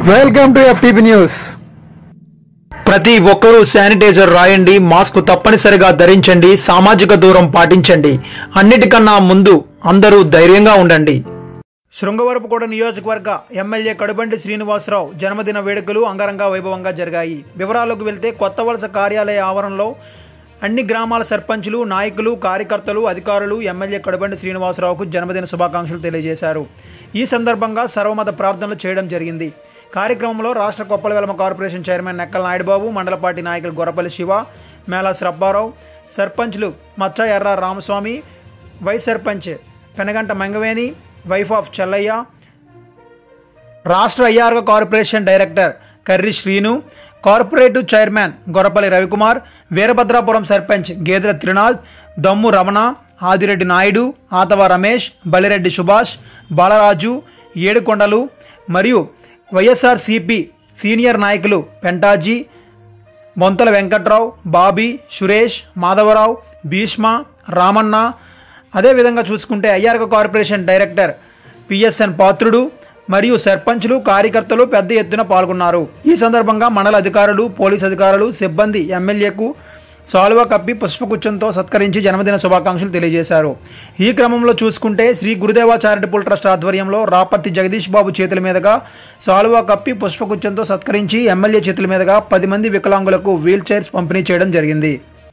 Welcome to FTP news ప్రతి ఒక్కరూ sanitiser రాయండి మాస్క్ తప్పనిసరిగా ధరించండి సామాజిక దూరం పాటించండి అన్నిటికన్నా ముందు అందరూ ధైర్యంగా ఉండండి శృంగవరపుకోట నియోజకవర్గ ఎమ్మెల్యే కడుబండి శ్రీనివాసరావు జన్మదిన వేడుకలు అంగరంగ వైభవంగా జరిగాయి వివరాలకు వెళ్తే కొత్త వలస కార్యాలయ ఆవరణలో అన్ని గ్రామాల సర్పంచులు నాయకులు కార్యకర్తలు అధికారులు ఎమ్మెల్యే కడుబండి శ్రీనివాసరావుకు జన్మదిన శుభాకాంక్షలు తెలియజేశారు ఈ సందర్భంగా సర్వమత ప్రార్థనలు చేయడం జరిగింది కార్యక్రమంలో రాష్ట్ర కొప్పల వెలమ కార్పొరేషన్ చైర్మన్ నెక్కల నాయుడుబాబు మండల పార్టీ నాయకులు గొర్రపల్లి శివ మేళాస్ రబ్బారావు సర్పంచ్లు Maccha Erra Ramaswamy vice sarpanch Penaganta Mangaveni wife of Chellaiah రాష్ట్ర IRO corporation director Karri Srinu corporative chairman Gorrapalli Ravikumar Veerabhadrapuram sarpanch Gedela Trinath దమ్ము రమణ ఆదిరెడ్డి నాయుడు ఆతవ రమేష్ బలిరెడ్డి సుభాష్ బాలరాజు ఏడుకొండలు మరియు వైఎస్ఆర్ సిపి సీనియర్ నాయకులు పెంటాజీ బొంతల వెంకట్రావు బాబీ సురేష్ మాధవరావు భీష్మ రామన్న అదేవిధంగా చూసుకుంటే ఐఆర్క కార్పొరేషన్ డైరెక్టర్ పిఎస్ఎన్ పాత్రుడు మరియు సర్పంచులు కార్యకర్తలు పెద్ద ఎత్తున పాల్గొన్నారు ఈ సందర్భంగా మండల అధికారులు పోలీస్ అధికారులు సిబ్బంది ఎమ్మెల్యేకు సాల్వా కప్పి పుష్పగుచ్చంతో సత్కరించి జన్మదిన శుభాకాంక్షలు తెలియజేశారు ఈ క్రమంలో చూసుకుంటే శ్రీ గురుదేవ చారిటబుల్ ట్రస్ట్ ఆధ్వర్యంలో రాపర్తి జగదీష్ బాబు చేతుల మీదుగా సాల్వా కప్పి పుష్పగుచ్చంతో సత్కరించి ఎమ్మెల్యే చేతుల మీదుగా పది మంది వికలాంగులకు వీల్ చైర్స్ పంపిణీ చేయడం జరిగింది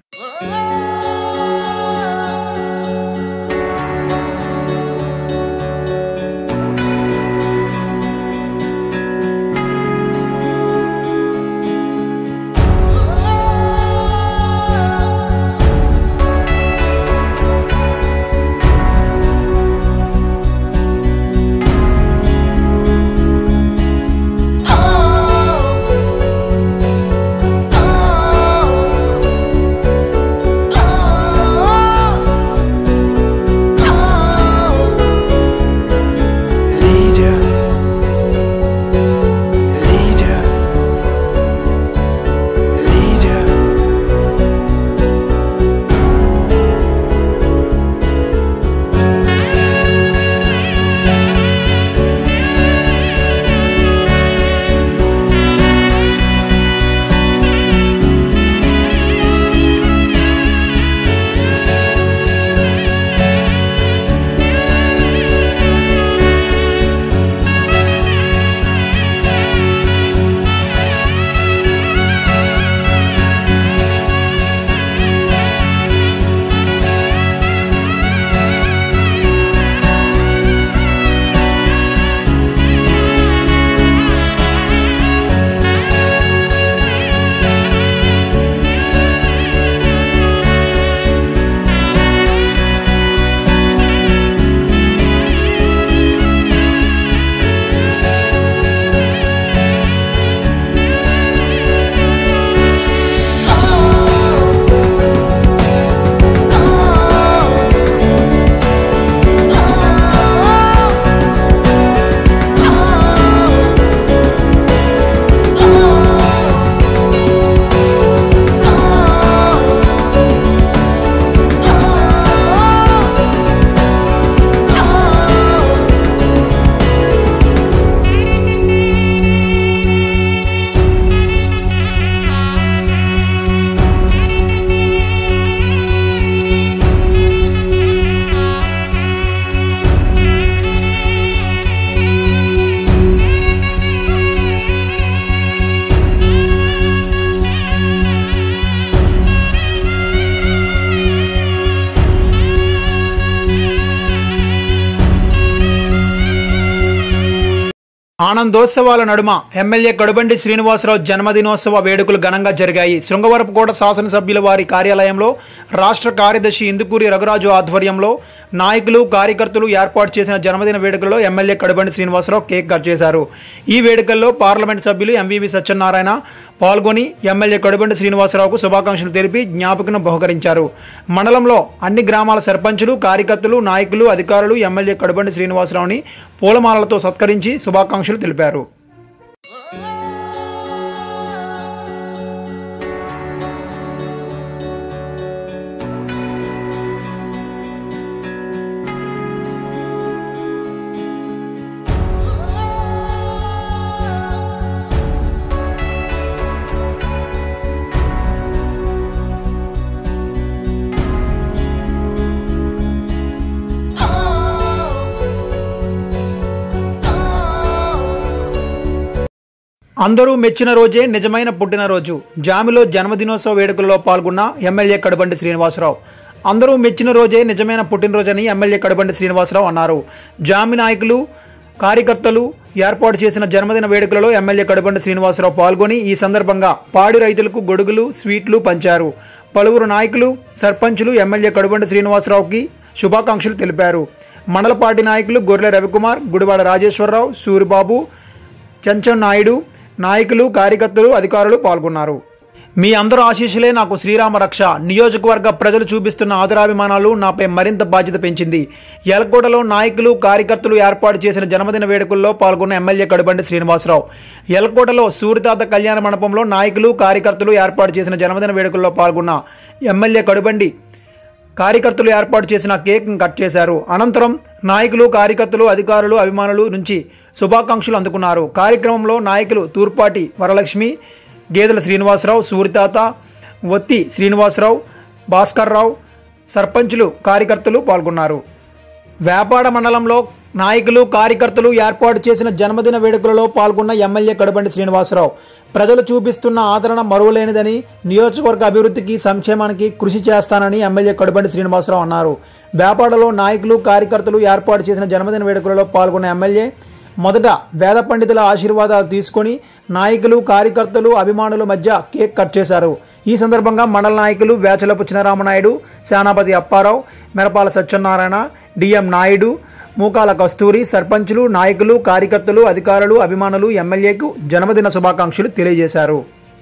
Lydia, Lydia, Lydia. ఆనందోత్సవాల నడుమ ఎమ్మెల్యే కడుబండి శ్రీనివాసరావు జన్మదినోత్సవ వేడుకలు ఘనంగా జరిగాయి శృంగవరపుకోట శాసనసభ్యుల వారి కార్యాలయంలో రాష్ట్ర కార్యదర్శి ఇందుకూరి రఘురాజు ఆధ్వర్యంలో నాయకులు కార్యకర్తలు ఏర్పాటు చేసిన జన్మదిన వేడుకల్లో MLA Kadubandi Srinivasarao cake cut చేశారు ఈ వేడుకల్లో పార్లమెంట్ సభ్యులు ఎంవివి సత్యనారాయణ పాల్గొని ఎమ్మెల్యే కడుబండి శ్రీనివాసరావుకు శుభాకాంక్షలు తెలిపి జ్ఞాపకను బహుకరించారు మండలంలో అన్ని గ్రామాల సర్పంచులు కార్యకర్తలు నాయకులు అధికారులు ఎమ్మెల్యే కడుబండి శ్రీనివాసరావుని పూలమాలలతో సత్కరించి శుభాకాంక్షలు తెలిపారు అందరూ మెచ్చిన రోజే నిజమైన పుట్టినరోజు జామిలో జన్మదినోత్సవ వేడుకల్లో పాల్గొన్న ఎమ్మెల్యే కడబండి శ్రీనివాసరావు అందరూ మెచ్చిన రోజే నిజమైన పుట్టినరోజని ఎమ్మెల్యే కడబండి శ్రీనివాసరావు అన్నారు జామి నాయకులు కార్యకర్తలు ఏర్పాటు చేసిన జన్మదిన వేడుకలలో ఎమ్మెల్యే కడబండి శ్రీనివాసరావు పాల్గొని ఈ సందర్భంగా పాడి రైతులకు గొడుగులు స్వీట్లు పంచారు పలువురు నాయకులు సర్పంచులు ఎమ్మెల్యే కడుబండి శ్రీనివాసరావుకి శుభాకాంక్షలు తెలిపారు మండల పార్టీ నాయకులు గొర్రెల రవికుమార్ గుడివాడ రాజేశ్వరరావు సూరిబాబు చెంచన్ నాయుడు నాయకులు కార్యకర్తలు అధికారులు పాల్గొన్నారు మీ అందరూ ఆశీస్సులే నాకు శ్రీరామ రక్ష నియోజకవర్గ ప్రజలు చూపిస్తున్న ఆదరాభిమానాలు నాపై మరింత బాధ్యత పెంచింది ఎలకోటలో నాయకులు కార్యకర్తలు ఏర్పాటు చేసిన జన్మదిన వేడుకల్లో పాల్గొన్న ఎమ్మెల్యే కడుబండి శ్రీనివాసరావు ఎలకోటలో సూర్యతాత కళ్యాణ మండపంలో నాయకులు కార్యకర్తలు ఏర్పాటు చేసిన జన్మదిన వేడుకల్లో పాల్గొన్న ఎమ్మెల్యే కడుబండి కార్యకర్తలు ఏర్పాటు చేసిన కేక్ కట్ చేశారు అనంతరం నాయకులు కార్యకర్తలు అధికారులు అభిమానులు నుంచి శుభాకాంక్షలు అందుకున్నారు కార్యక్రమంలో నాయకులు తూర్పాటి వరలక్ష్మి గేదెల శ్రీనివాసరావు సూరితాత వత్తి శ్రీనివాసరావు భాస్కర్రావు సర్పంచులు కార్యకర్తలు పాల్గొన్నారు వేపాడ మండలంలో నాయకులు కార్యకర్తలు ఏర్పాటు చేసిన జన్మదిన వేడుకలలో పాల్గొన్న ఎమ్మెల్యే కడబండి శ్రీనివాసరావు ప్రజలు చూపిస్తున్న ఆదరణ మరువలేనిదని నియోజకవర్గ అభివృద్ధికి సంక్షేమానికి కృషి చేస్తానని ఎమ్మెల్యే కడబండి శ్రీనివాసరావు అన్నారు వేపాడలో నాయకులు కార్యకర్తలు ఏర్పాటు చేసిన జన్మదిన వేడుకలలో పాల్గొన్న ఎమ్మెల్యే మొదట వేద పండితుల ఆశీర్వాదాలు తీసుకొని నాయకులు కార్యకర్తలు అభిమానుల మధ్య కేక్ కట్ చేశారు ఈ సందర్భంగా మండల నాయకులు వేచలపు చినరామనాయుడు సేనాపతి అప్పారావు మెరపాల సత్యనారాయణ డిఎం నాయుడు మూకాల కస్తూరి సర్పంచులు నాయకులు కార్యకర్తలు అధికారులు అభిమానులు ఎమ్మెల్యేకు జన్మదిన శుభాకాంక్షలు తెలియజేశారు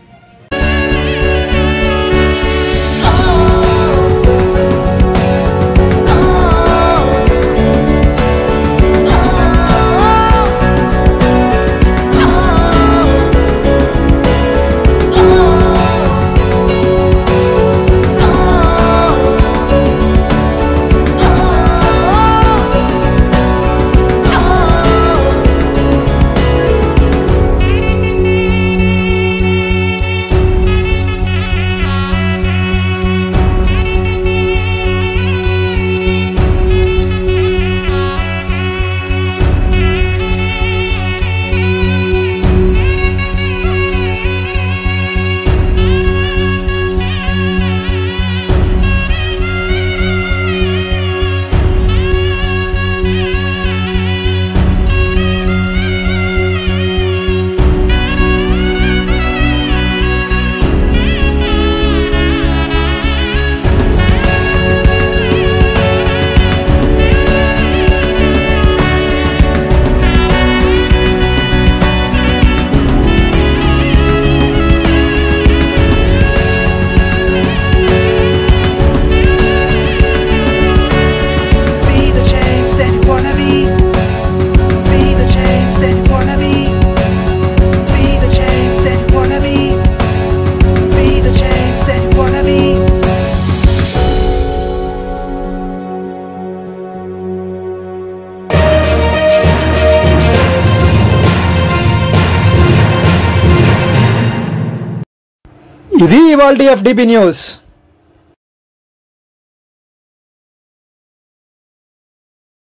Be the change that you wanna be. Be the change that you wanna be. Be the change that you wanna be. Be the change that you wanna be. ఇది ఇవాల్టి ఎఫ్డిపి న్యూస్